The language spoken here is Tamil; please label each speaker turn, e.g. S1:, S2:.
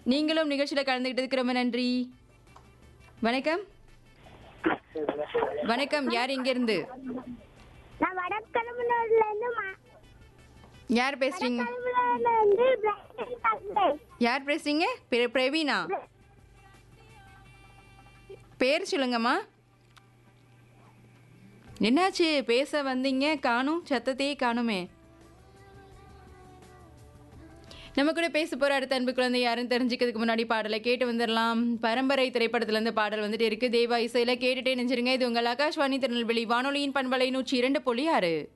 S1: நீங்களும் நிகழ்ச்சியில் கலந்துக்கிட்டதுக்கு ரொம்ப நன்றி வணக்கம் வணக்கம் யார் இருந்து
S2: நான் வடக்கிழமையில இருந்து மா-
S1: யார் பேசுறீங்க
S2: வடக்கிழமையில இருந்து பிரைடன் பேசுறேன்.
S1: யார் பேசுறீங்க பிர- பிரவீனா பேர் சொல்லுங்கம்மா என்னாச்சு பேச வந்தீங்க காணும் சத்தத்தையே காணுமே நம்ம கூட பேச போற அடுத்த அன்பு குழந்தை யாருன்னு தெரிஞ்சுக்கிறதுக்கு முன்னாடி பாடலை கேட்டு வந்துடலாம் பரம்பரை திரைப்படத்துல இருந்து பாடல் வந்துட்டு இருக்கு தேவா இசையில கேட்டுட்டே நெஞ்சிருங்க இது உங்கள் ஆகாஷ்வாணி திருநெல்வேலி வானொலியின் பண்பலை நூற்றி இரண்டு புள்ளி ஆறு